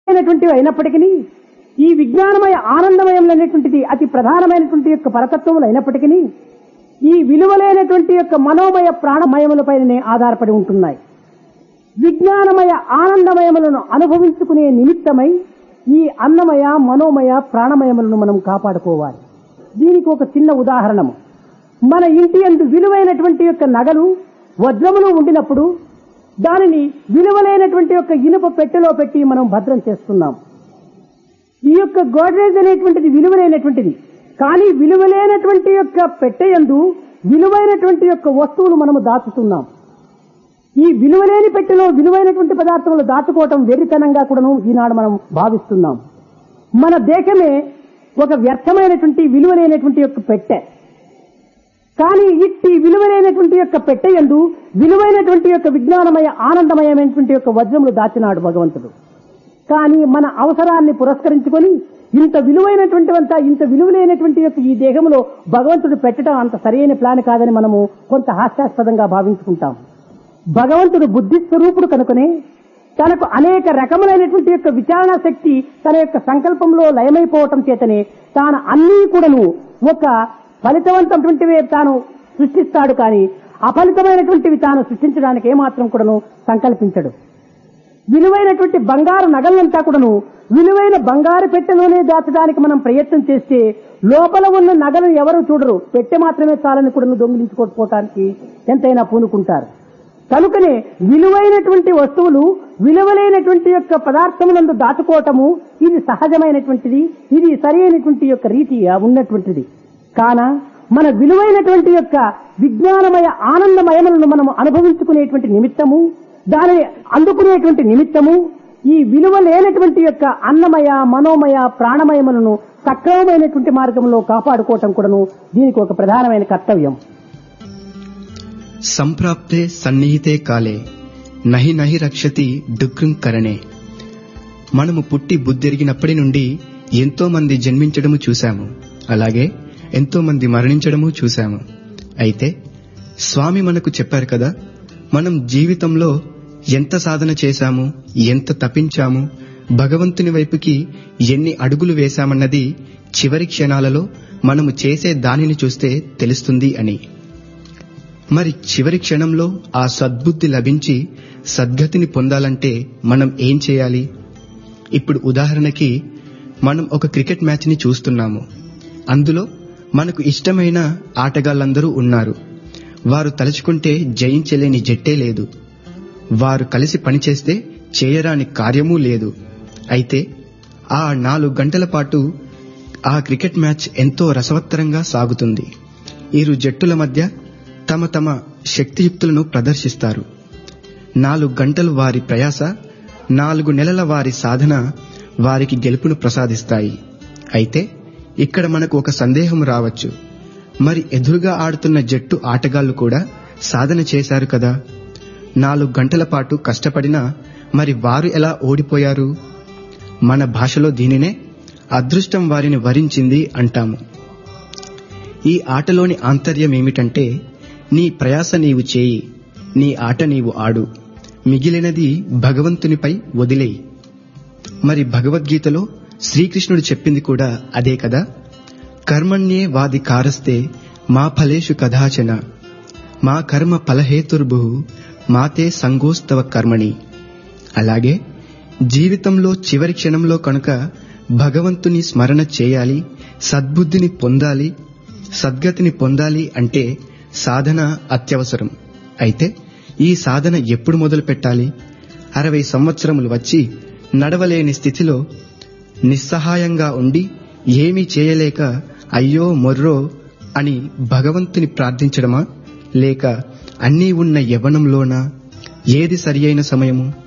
అయినటువంటివి అయినప్పటికీ ఈ విజ్ఞానమయ ఆనందమయమైనటువంటిది అతి ప్రధానమైనటువంటి యొక్క పరతత్వములు అయినప్పటికీ ఈ విలువలైనటువంటి యొక్క మనోమయ ప్రాణమయములపైనే ఆధారపడి ఉంటున్నాయి విజ్ఞానమయ ఆనందమయములను అనుభవించుకునే నిమిత్తమై ఈ అన్నమయ మనోమయ ప్రాణమయములను మనం కాపాడుకోవాలి దీనికి ఒక చిన్న ఉదాహరణము మన ఇంటి అందు విలువైనటువంటి యొక్క నగలు వజ్రములు ఉండినప్పుడు దానిని విలువలైనటువంటి యొక్క ఇనుప పెట్టెలో పెట్టి మనం భద్రం చేస్తున్నాం ఈ యొక్క గోడ్రేజ్ అనేటువంటిది విలువలైనటువంటిది కానీ విలువలైనటువంటి యొక్క పెట్టెయందు విలువైనటువంటి యొక్క వస్తువులు మనము దాచుతున్నాం ఈ విలువలేని పెట్టెలో విలువైనటువంటి పదార్థములు దాచుకోవటం వెర్రితనంగా కూడాను ఈనాడు మనం భావిస్తున్నాం మన దేశమే ఒక వ్యర్థమైనటువంటి విలువలేనటువంటి యొక్క పెట్టె కానీ ఇట్టి విలువైనటువంటి యొక్క పెట్టెయందు విలువైనటువంటి యొక్క విజ్ఞానమయ ఆనందమయమైనటువంటి యొక్క వజ్రములు దాచినాడు భగవంతుడు కానీ మన అవసరాన్ని పురస్కరించుకొని ఇంత విలువైనటువంటివంతా ఇంత విలువలేనటువంటి యొక్క ఈ దేహంలో భగవంతుడు పెట్టడం అంత సరైన ప్లాన్ కాదని మనము కొంత హాస్యాస్పదంగా భావించుకుంటాం భగవంతుడు బుద్ధి స్వరూపుడు కనుకనే తనకు అనేక రకములైనటువంటి యొక్క విచారణ శక్తి తన యొక్క సంకల్పంలో లయమైపోవటం చేతనే తాను అన్నీ కూడాను ఒక ఫలితవంతమైనటువంటివే తాను సృష్టిస్తాడు కానీ అఫలితమైనటువంటివి తాను సృష్టించడానికి ఏమాత్రం కూడాను సంకల్పించడు విలువైనటువంటి బంగారు నగలంతా కూడాను విలువైన బంగారు పెట్టెలోనే దాచడానికి మనం ప్రయత్నం చేస్తే లోపల ఉన్న నగలను ఎవరు చూడరు పెట్టె మాత్రమే చాలని కూడాను దొంగిలించుకోకపోవటానికి ఎంతైనా పూనుకుంటారు కనుకనే విలువైనటువంటి వస్తువులు విలువలైనటువంటి యొక్క పదార్థములందు దాచుకోవటము ఇది సహజమైనటువంటిది ఇది సరైనటువంటి యొక్క రీతి ఉన్నటువంటిది కాన మన విలువైనటువంటి యొక్క విజ్ఞానమయ ఆనందమయములను మనం అనుభవించుకునేటువంటి నిమిత్తము దానిని అందుకునేటువంటి నిమిత్తము ఈ విలువ లేనటువంటి యొక్క అన్నమయ మనోమయ ప్రాణమయములను సక్రమమైనటువంటి మార్గంలో కాపాడుకోవటం కూడాను దీనికి ఒక ప్రధానమైన కర్తవ్యం సంప్రాప్తే సన్నిహితే కాలే నహి నహి రక్షతి డుక్రం కరణే మనము పుట్టి బుద్ధెరిగినప్పటి నుండి ఎంతో మంది జన్మించడము చూశాము అలాగే ఎంతో మంది మరణించడము చూశాము అయితే స్వామి మనకు చెప్పారు కదా మనం జీవితంలో ఎంత సాధన చేశాము ఎంత తపించాము భగవంతుని వైపుకి ఎన్ని అడుగులు వేశామన్నది చివరి క్షణాలలో మనము చేసే దానిని చూస్తే తెలుస్తుంది అని మరి చివరి క్షణంలో ఆ సద్బుద్ధి లభించి సద్గతిని పొందాలంటే మనం ఏం చేయాలి ఇప్పుడు ఉదాహరణకి మనం ఒక క్రికెట్ మ్యాచ్ని చూస్తున్నాము అందులో మనకు ఇష్టమైన ఆటగాళ్ళందరూ ఉన్నారు వారు తలుచుకుంటే జయించలేని జట్టే లేదు వారు కలిసి పనిచేస్తే చేయరాని కార్యమూ లేదు అయితే ఆ నాలుగు గంటల పాటు ఆ క్రికెట్ మ్యాచ్ ఎంతో రసవత్తరంగా సాగుతుంది ఇరు జట్టుల మధ్య తమ తమ శక్తియుక్తులను ప్రదర్శిస్తారు నాలుగు గంటలు వారి ప్రయాస నాలుగు నెలల వారి సాధన వారికి గెలుపును ప్రసాదిస్తాయి అయితే ఇక్కడ మనకు ఒక సందేహం రావచ్చు మరి ఎదురుగా ఆడుతున్న జట్టు ఆటగాళ్లు కూడా సాధన చేశారు కదా నాలుగు గంటల పాటు కష్టపడినా మరి వారు ఎలా ఓడిపోయారు మన భాషలో దీనినే అదృష్టం వారిని వరించింది అంటాము ఈ ఆటలోని ఆంతర్యం ఏమిటంటే నీ ప్రయాస నీవు చేయి నీ ఆట నీవు ఆడు మిగిలినది భగవంతునిపై వదిలేయి మరి భగవద్గీతలో శ్రీకృష్ణుడు చెప్పింది కూడా అదే కదా కర్మణ్యే వాది కారస్తే మా ఫలేషు కదాచన మా కర్మ ఫలహేతుర్భు మాతే సంగోస్తవ కర్మణి అలాగే జీవితంలో చివరి క్షణంలో కనుక భగవంతుని స్మరణ చేయాలి సద్బుద్ధిని పొందాలి సద్గతిని పొందాలి అంటే సాధన అత్యవసరం అయితే ఈ సాధన ఎప్పుడు మొదలు పెట్టాలి అరవై సంవత్సరములు వచ్చి నడవలేని స్థితిలో నిస్సహాయంగా ఉండి ఏమీ చేయలేక అయ్యో మొర్రో అని భగవంతుని ప్రార్థించడమా లేక అన్నీ ఉన్న యవనంలోనా ఏది సరియైన సమయము